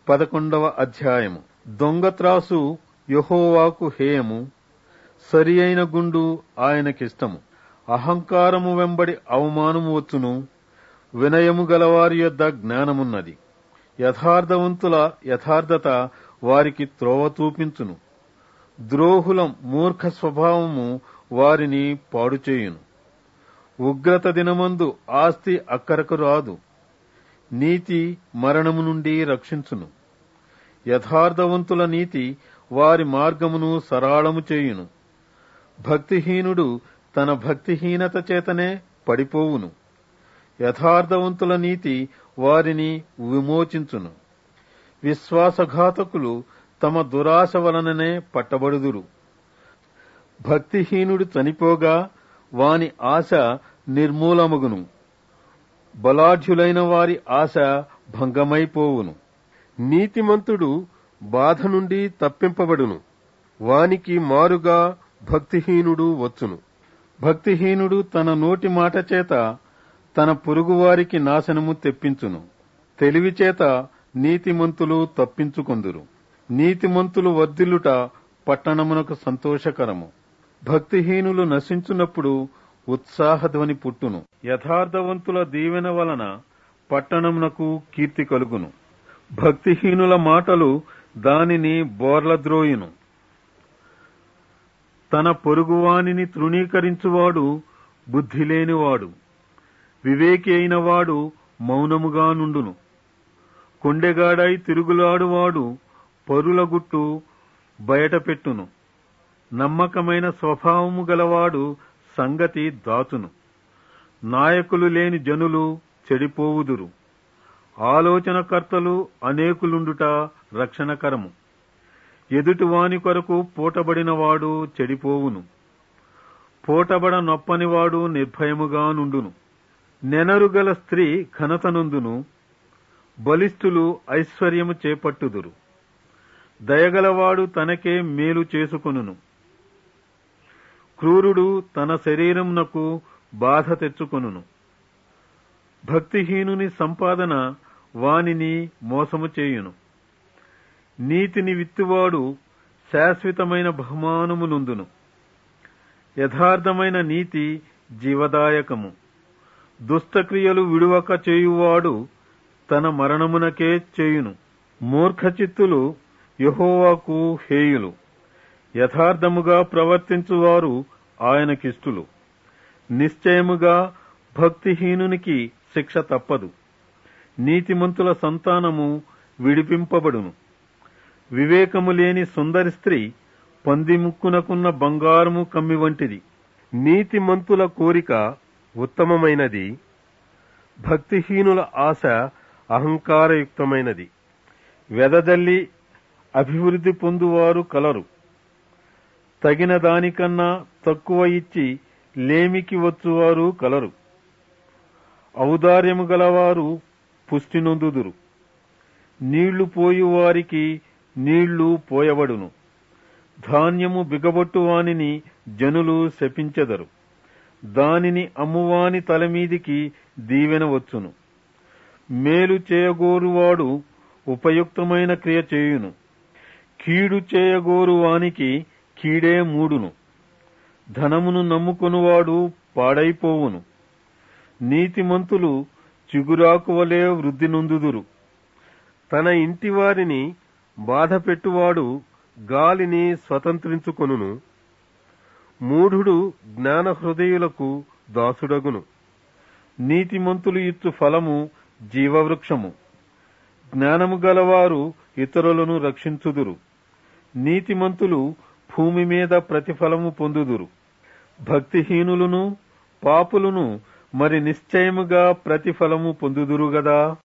పదకొండవ అధ్యాయము దొంగత్రాసు యహోవాకు హేయము సరి అయిన గుండు ఆయనకిష్టము అహంకారము వెంబడి అవమానము వచ్చును వినయము గలవారి యొద్ద జ్ఞానమున్నది యథార్థవంతుల యథార్థత వారికి త్రోవ చూపించును ద్రోహుల మూర్ఖ స్వభావము వారిని పాడుచేయును ఉగ్రత దినమందు ఆస్తి అక్కరకు రాదు నీతి మరణము నుండి రక్షించును యథార్థవంతుల నీతి వారి మార్గమును సరాళము చేయును భక్తిహీనుడు తన భక్తిహీనత చేతనే పడిపోవును యథార్థవంతుల నీతి వారిని విమోచించును విశ్వాసఘాతకులు తమ దురాశ వలననే పట్టబడుదురు భక్తిహీనుడు చనిపోగా వాని ఆశ నిర్మూలమగును బలాఢ్యులైన వారి ఆశ భంగమైపోవును నీతిమంతుడు బాధ నుండి తప్పింపబడును వానికి మారుగా భక్తిహీనుడు వచ్చును భక్తిహీనుడు తన నోటి మాట చేత తన పొరుగువారికి నాశనము తెప్పించును తెలివి చేత నీతిమంతులు తప్పించుకొందురు నీతిమంతులు వర్ధిల్లుట పట్టణమునకు సంతోషకరము భక్తిహీనులు నశించున్నప్పుడు ఉత్సాహధ్వని పుట్టును యథార్థవంతుల దీవెన వలన పట్టణమునకు కీర్తి కలుగును భక్తిహీనుల మాటలు దానిని బోర్లద్రోయును తన పొరుగువానిని తృణీకరించువాడు బుద్ధిలేనివాడు వివేకి అయిన వాడు మౌనముగా నుండును కొండెగాడై తిరుగులాడువాడు పరుల గుట్టు బయటపెట్టును నమ్మకమైన స్వభావము గలవాడు సంగతి దాచును నాయకులు లేని జనులు చెడిపోవుదురు ఆలోచనకర్తలు అనేకులుండుట రక్షణకరము ఎదుటివాని కొరకు పూటబడినవాడు చెడిపోవును పూటబడ నొప్పనివాడు నిర్భయముగా నుండును నెనరుగల స్త్రీ ఘనతనందును బలిష్ఠులు ఐశ్వర్యము చేపట్టుదురు దయగలవాడు తనకే మేలు చేసుకొనును క్రూరుడు తన శరీరమునకు బాధ తెచ్చుకొనును భక్తిహీనుని సంపాదన వానిని మోసము చేయును నీతిని విత్తువాడు శాశ్వతమైన బహుమానమునుందును యథార్థమైన నీతి జీవదాయకము దుష్టక్రియలు విడువక చేయువాడు తన మరణమునకే చేయును మూర్ఖచిత్తులు యహోవాకు హేయులు యథార్థముగా ప్రవర్తించువారు ఆయనకిష్టులు నిశ్చయముగా భక్తిహీనునికి శిక్ష తప్పదు నీతిమంతుల సంతానము విడిపింపబడును వివేకము లేని సుందరి స్త్రీ పందిముక్కునకున్న బంగారము కమ్మి వంటిది నీతిమంతుల కోరిక ఉత్తమమైనది భక్తిహీనుల ఆశ అహంకారయుక్తమైనది వెదజల్లి అభివృద్ధి పొందువారు కలరు తగిన దానికన్నా తక్కువ ఇచ్చి లేమికి వచ్చువారు కలరు ఔదార్యము గలవారు పుష్టి నొందుదురు నీళ్లు పోయువారికి నీళ్లు పోయబడును ధాన్యము బిగబొట్టువానిని జనులు శపించెదరు దానిని అమ్మువాని తలమీదికి దీవెన వచ్చును మేలు చేయగోరువాడు ఉపయుక్తమైన క్రియ చేయును కీడు చేయగోరు వానికి కీడే మూడును ధనమును నమ్ముకొనువాడు పాడైపోవును నీతిమంతులు చిగురాకు వలె వృద్ధి నొందుదురు తన ఇంటి వారిని బాధపెట్టువాడు గాలిని స్వతంత్రించుకొనును మూఢుడు జ్ఞాన హృదయులకు దాసుడగును నీతిమంతులు ఇచ్చు ఫలము జీవవృక్షము జ్ఞానము గలవారు ఇతరులను రక్షించుదురు నీతిమంతులు భూమి మీద ప్రతిఫలము పొందుదురు భక్తిహీనులను పాపులను మరి నిశ్చయముగా ప్రతిఫలము పొందుదురు గదా